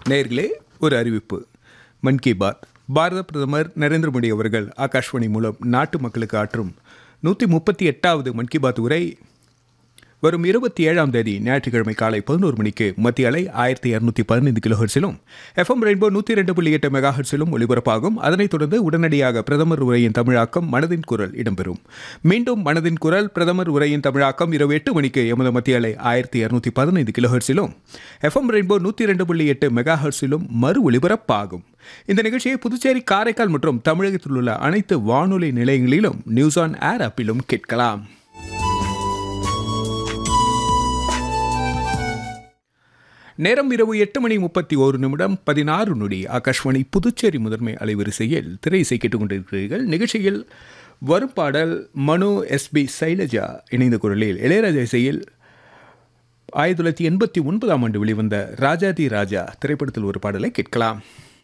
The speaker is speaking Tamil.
நேர்களே ஒரு அறிவிப்பு மன் கி பாத் பாரத பிரதமர் நரேந்திர மோடி அவர்கள் ஆகாஷ்வாணி மூலம் நாட்டு மக்களுக்கு ஆற்றும் நூற்றி முப்பத்தி எட்டாவது மன் கி பாத் உரை வரும் இருபத்தி ஏழாம் தேதி ஞாயிற்றுக்கிழமை காலை பதினோரு மணிக்கு மத்திய அலை ஆயிரத்தி இரநூத்தி பதினைந்து கிலோஹெர்ஸிலும் எஃப்எம் ரெயின்போ நூற்றி ரெண்டு புள்ளி எட்டு மெகா ஹெர்ஸிலும் ஒலிபரப்பாகும் அதனைத் தொடர்ந்து உடனடியாக பிரதமர் உரையின் தமிழாக்கம் மனதின் குரல் இடம்பெறும் மீண்டும் மனதின் குரல் பிரதமர் உரையின் தமிழாக்கம் இரவு எட்டு மணிக்கு எமது மத்திய அலை ஆயிரத்தி இரநூத்தி பதினைந்து கிலோஹெர்ஸிலும் எஃப்எம் ரெயின்போ நூற்றி ரெண்டு புள்ளி எட்டு மெகா ஹெர்ஸிலும் மறு ஒலிபரப்பாகும் இந்த நிகழ்ச்சியை புதுச்சேரி காரைக்கால் மற்றும் தமிழகத்தில் உள்ள அனைத்து வானொலி நிலையங்களிலும் நியூஸ் ஆன் ஏர் ஆப்பிலும் கேட்கலாம் நேரம் இரவு எட்டு மணி முப்பத்தி ஒரு நிமிடம் பதினாறு நொடி ஆகாஷ்வாணி புதுச்சேரி முதன்மை அலைவரிசையில் திரை இசை கேட்டுக்கொண்டிருக்கிறீர்கள் நிகழ்ச்சியில் வரும் பாடல் மனு எஸ்பி சைலஜா இணைந்த குரலில் இளையராஜா இசையில் ஆயிரத்தி தொள்ளாயிரத்தி எண்பத்தி ஒன்பதாம் ஆண்டு வெளிவந்த ராஜாதி ராஜா திரைப்படத்தில் ஒரு பாடலை கேட்கலாம்